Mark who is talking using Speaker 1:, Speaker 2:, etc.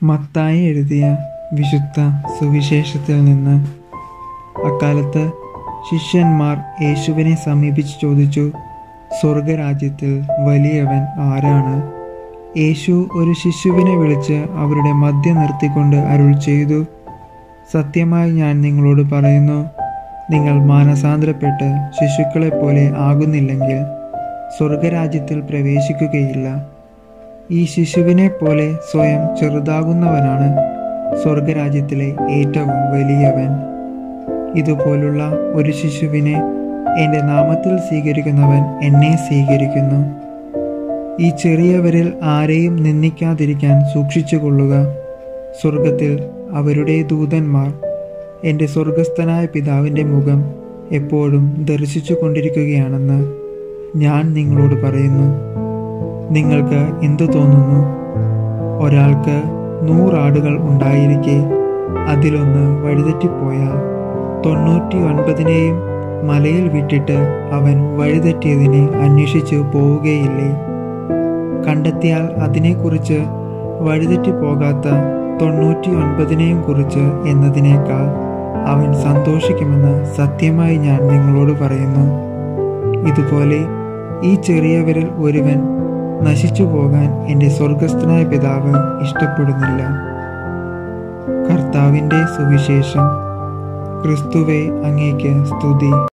Speaker 1: മത്തായി എഴുതിയ വിശുദ്ധ സുവിശേഷത്തിൽ നിന്ന് അക്കാലത്ത് ശിഷ്യന്മാർ യേശുവിനെ സമീപിച്ച് ചോദിച്ചു സ്വർഗരാജ്യത്തിൽ വലിയവൻ ആരാണ് യേശു ഒരു ശിശുവിനെ വിളിച്ച് അവരുടെ മധ്യ നിർത്തിക്കൊണ്ട് അരുൾ ചെയ്തു സത്യമായി ഞാൻ നിങ്ങളോട് പറയുന്നു നിങ്ങൾ മാനസാന്തരപ്പെട്ട് ശിശുക്കളെപ്പോലെ ആകുന്നില്ലെങ്കിൽ സ്വർഗരാജ്യത്തിൽ പ്രവേശിക്കുകയില്ല ഈ ശിശുവിനെ പോലെ സ്വയം ചെറുതാകുന്നവനാണ് സ്വർഗരാജ്യത്തിലെ ഏറ്റവും വലിയവൻ ഇതുപോലുള്ള ഒരു ശിശുവിനെ എൻ്റെ നാമത്തിൽ സ്വീകരിക്കുന്നവൻ എന്നെ സ്വീകരിക്കുന്നു ഈ ചെറിയവരിൽ ആരെയും നിന്ദിക്കാതിരിക്കാൻ സൂക്ഷിച്ചുകൊള്ളുക സ്വർഗത്തിൽ അവരുടെ ദൂതന്മാർ എൻ്റെ സ്വർഗസ്ഥനായ പിതാവിൻ്റെ മുഖം എപ്പോഴും ദർശിച്ചു കൊണ്ടിരിക്കുകയാണെന്ന് ഞാൻ നിങ്ങളോട് പറയുന്നു നിങ്ങൾക്ക് എന്തു തോന്നുന്നു ഒരാൾക്ക് നൂറാടുകൾ ഉണ്ടായിരിക്കെ അതിലൊന്ന് വഴിതെറ്റിപ്പോയാൽ തൊണ്ണൂറ്റി ഒൻപതിനെയും മലയിൽ വിട്ടിട്ട് അവൻ വഴിതെറ്റിയതിനെ അന്വേഷിച്ചു പോവുകയില്ലേ കണ്ടെത്തിയാൽ അതിനെക്കുറിച്ച് വഴിതെറ്റിപ്പോകാത്ത തൊണ്ണൂറ്റി ഒൻപതിനെയും കുറിച്ച് എന്നതിനേക്കാൾ അവൻ സന്തോഷിക്കുമെന്ന് സത്യമായി ഞാൻ നിങ്ങളോട് പറയുന്നു ഇതുപോലെ ഈ ചെറിയവരിൽ ഒരുവൻ നശിച്ചു പോകാൻ എൻ്റെ സ്വർഗസ്ഥനായ പിതാവ് ഇഷ്ടപ്പെടുന്നില്ല കർത്താവിൻ്റെ സുവിശേഷം ക്രിസ്തുവെ അങ്ങേക്ക് സ്തുതി